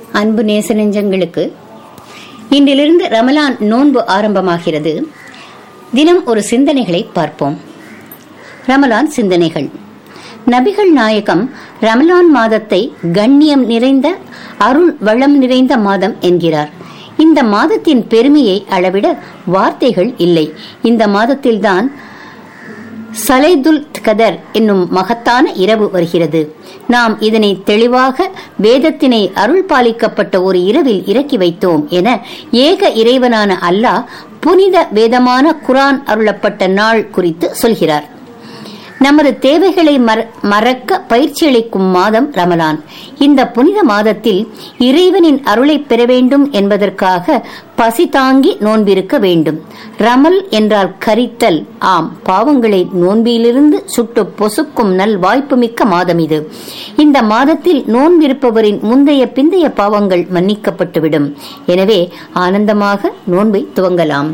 அன்பு நேச நெஞ்சங்களுக்கு இன்றிலிருந்து ரமலான் நோன்பு ஆரம்பமாகிறது தினம் ஒரு சிந்தனைகளை பார்ப்போம் ரமலான் சிந்தனைகள் நபிகள் நாயகம் ரமலான் மாதத்தை கண்ணியம் நிறைந்த அருள் வளம் நிறைந்த மாதம் என்கிறார் இந்த மாதத்தின் பெருமையை அளவிட வார்த்தைகள் இல்லை இந்த மாதத்தில்தான் சலைதுல் கதர் என்னும் மகத்தான இரவு வருகிறது நாம் இதனை தெளிவாக வேதத்தினை அருள் பாலிக்கப்பட்ட ஒரு இரவில் இறக்கி வைத்தோம் என ஏக இறைவனான அல்லாஹ் புனித வேதமான குரான் அருளப்பட்ட நாள் குறித்து சொல்கிறார் நமது தேவைகளை மறக்க பயிற்சி அளிக்கும் மாதம் ரமலான் இந்த புனித மாதத்தில் இறைவனின் அருளை பெற வேண்டும் என்பதற்காக பசி தாங்கி நோன்பிருக்க வேண்டும் ரமல் என்றால் கரித்தல் ஆம் பாவங்களை நோன்பிலிருந்து சுட்டு பொசுக்கும் நல் வாய்ப்புமிக்க மாதம் இது இந்த மாதத்தில் நோன்பிருப்பவரின் முந்தைய பிந்தைய பாவங்கள் மன்னிக்கப்பட்டுவிடும் எனவே ஆனந்தமாக நோன்பை துவங்கலாம்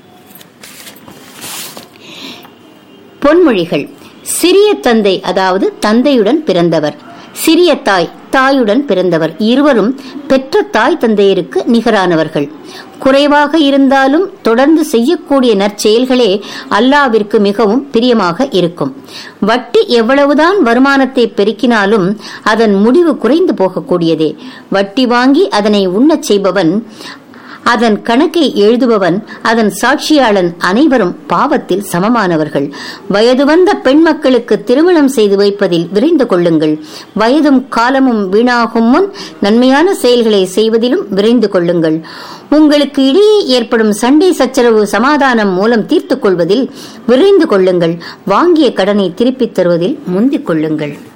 பொன்மொழிகள் சிறிய தந்தை அதாவது தந்தையுடன் பிறந்தவர் சிறிய தாய் தாயுடன் பிறந்தவர் இருவரும் பெற்ற தாய் தந்தையருக்கு நிகரானவர்கள் குறைவாக இருந்தாலும் தொடர்ந்து செய்யக்கூடிய நற்செயல்களே அல்லாவிற்கு மிகவும் பிரியமாக இருக்கும் வட்டி எவ்வளவுதான் வருமானத்தை பெருக்கினாலும் அதன் முடிவு குறைந்து போகக்கூடியதே வட்டி வாங்கி அதனை உண்ணச் செய்பவன் அதன் கணக்கை எழுதுபவன் அதன் சாட்சியாளன் அனைவரும் பாவத்தில் சமமானவர்கள் வயது வந்த பெண் மக்களுக்கு திருமணம் செய்து வைப்பதில் விரைந்து கொள்ளுங்கள் வயதும் காலமும் வீணாகும் முன் நன்மையான செயல்களை செய்வதிலும் விரைந்து கொள்ளுங்கள் உங்களுக்கு இடையே ஏற்படும் சண்டை சச்சரவு சமாதானம் மூலம் தீர்த்துக் கொள்வதில் விரைந்து கொள்ளுங்கள் வாங்கிய கடனை திருப்பித் தருவதில் முந்திக் கொள்ளுங்கள்